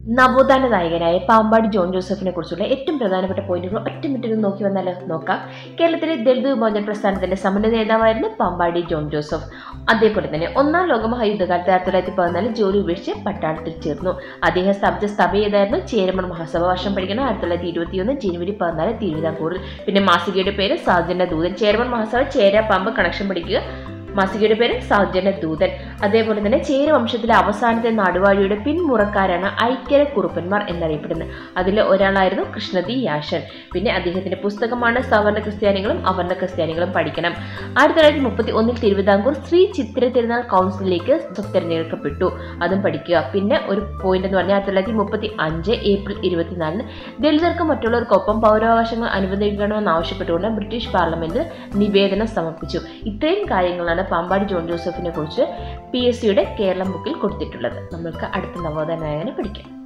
നവോത്ഥാന നായകനായ പാമ്പാടി ജോൺ ജോസഫിനെ കുറിച്ചുള്ള ഏറ്റവും പ്രധാനപ്പെട്ട പോയിന്റുകൾ ഒറ്റ മിനിറ്റിൽ നോക്കി വന്നാലോ നോക്കാം കേരളത്തിലെ ദളിത് വിമോചന പ്രസ്ഥാനത്തിന്റെ സമന്വയ നേതാവായിരുന്നു പാമ്പാടി ജോൺ ജോസഫ് അതേപോലെ തന്നെ ഒന്നാം ലോകമഹായുദ്ധകാലത്ത് ആയിരത്തി തൊള്ളായിരത്തി പതിനാലിൽ ജോലി ഉപേക്ഷിച്ച് പട്ടാളത്തിൽ ചേർന്നു അദ്ദേഹം സ്ഥാപിച്ച സഭ ഏതായിരുന്നു ചേരമൺ മഹാസഭ വർഷം പഠിക്കണം ആയിരത്തി തൊള്ളായിരത്തി ഇരുപത്തിയൊന്ന് ജനുവരി പതിനാല് തിരുവിതാംകൂറിൽ പിന്നെ മാസികയുടെ പേര് സാജന ദൂതൻ ചേരമൺ മഹാസഭ ചേര പാമ്പ് കണക്ഷൻ പഠിക്കുക മാസികയുടെ പേര് സൗജന്യ ദൂതൻ അതേപോലെ തന്നെ ചേര വംശത്തിലെ അവസാനത്തെ നാടുവാഴിയുടെ പിന്മുറക്കാരാണ് ഐക്യര കുറുപ്പന്മാർ എന്നറിയപ്പെടുന്നത് അതിൽ ഒരാളായിരുന്നു കൃഷ്ണതി യാശൻ പിന്നെ അദ്ദേഹത്തിന്റെ പുസ്തകമാണ് സവർണ ക്രിസ്ത്യാനികളും അവർണ ക്രിസ്ത്യാനികളും പഠിക്കണം ആയിരത്തി തൊള്ളായിരത്തി മുപ്പത്തി ഒന്നിൽ തിരുവിതാംകൂർ ശ്രീ ചിത്ര തിരുനാൾ കൗൺസിലിലേക്ക് തിരഞ്ഞെടുക്കപ്പെട്ടു അതും പഠിക്കുക പിന്നെ ഒരു പോയിന്റ് എന്ന് പറഞ്ഞാൽ ആയിരത്തി തൊള്ളായിരത്തി മുപ്പത്തി അഞ്ച് ഏപ്രിൽ ഇരുപത്തിനാലിന് ദളിതർക്ക് മറ്റുള്ളവർക്കൊപ്പം പൗരാവകാശങ്ങൾ അനുവദിക്കണമെന്ന് ആവശ്യപ്പെട്ടുകൊണ്ട് ബ്രിട്ടീഷ് പാർലമെന്റിൽ നിവേദനം സമർപ്പിച്ചു ഇത്രയും കാര്യങ്ങളാണ് പാമ്പാടി ജോൺ ജോസഫിനെ കുറിച്ച് പി എസ് സിയുടെ കേരളം ബുക്കിൽ കൊടുത്തിട്ടുള്ളത് നമ്മൾക്ക് അടുത്ത നവോദയ നായകനെ പഠിക്കാം